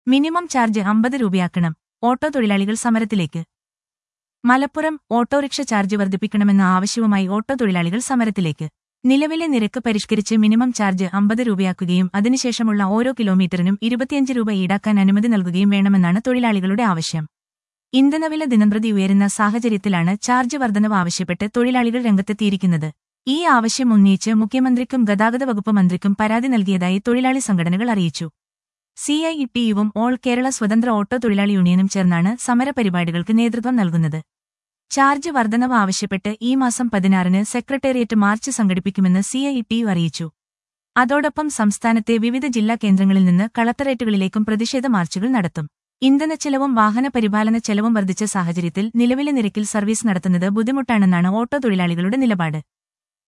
minimum charge അമ്പത് രൂപയാക്കണം auto തൊഴിലാളികൾ സമരത്തിലേക്ക് മലപ്പുറം ഓട്ടോറിക്ഷ ചാർജ് വർദ്ധിപ്പിക്കണമെന്ന ആവശ്യവുമായി ഓട്ടോ തൊഴിലാളികൾ സമരത്തിലേക്ക് നിലവിലെ നിരക്ക് പരിഷ്കരിച്ച് മിനിമം ചാർജ് അമ്പത് രൂപയാക്കുകയും അതിനുശേഷമുള്ള ഓരോ കിലോമീറ്ററിനും ഇരുപത്തിയഞ്ച് രൂപ ഈടാക്കാൻ അനുമതി നൽകുകയും വേണമെന്നാണ് തൊഴിലാളികളുടെ ആവശ്യം ഇന്ധനവില ദിനംപ്രതി ഉയരുന്ന സാഹചര്യത്തിലാണ് ചാർജ് വർധനവ് ആവശ്യപ്പെട്ട് തൊഴിലാളികൾ രംഗത്തെത്തിയിരിക്കുന്നത് ഈ ആവശ്യം ഉന്നയിച്ച് മുഖ്യമന്ത്രിക്കും ഗതാഗത വകുപ്പ് മന്ത്രിക്കും പരാതി നൽകിയതായി തൊഴിലാളി സംഘടനകൾ അറിയിച്ചു സിഐഇടിയുവും ഓൾ കേരള സ്വതന്ത്ര ഓട്ടോ തൊഴിലാളി യൂണിയനും ചേർന്നാണ് സമരപരിപാടികൾക്ക് നേതൃത്വം നൽകുന്നത് ചാർജ് വർധനവ് ആവശ്യപ്പെട്ട് ഈ മാസം പതിനാറിന് സെക്രട്ടേറിയറ്റ് മാർച്ച് സംഘടിപ്പിക്കുമെന്ന് സിഐഇടിയു അറിയിച്ചു അതോടൊപ്പം സംസ്ഥാനത്തെ വിവിധ ജില്ലാ കേന്ദ്രങ്ങളിൽ നിന്ന് കളക്ടറേറ്റുകളിലേക്കും പ്രതിഷേധ മാർച്ചുകൾ നടത്തും ഇന്ധനച്ചെലവും വാഹന പരിപാലന ചെലവും വർദ്ധിച്ച സാഹചര്യത്തിൽ നിലവിലെ നിരക്കിൽ സർവീസ് നടത്തുന്നത് ബുദ്ധിമുട്ടാണെന്നാണ് ഓട്ടോ തൊഴിലാളികളുടെ നിലപാട്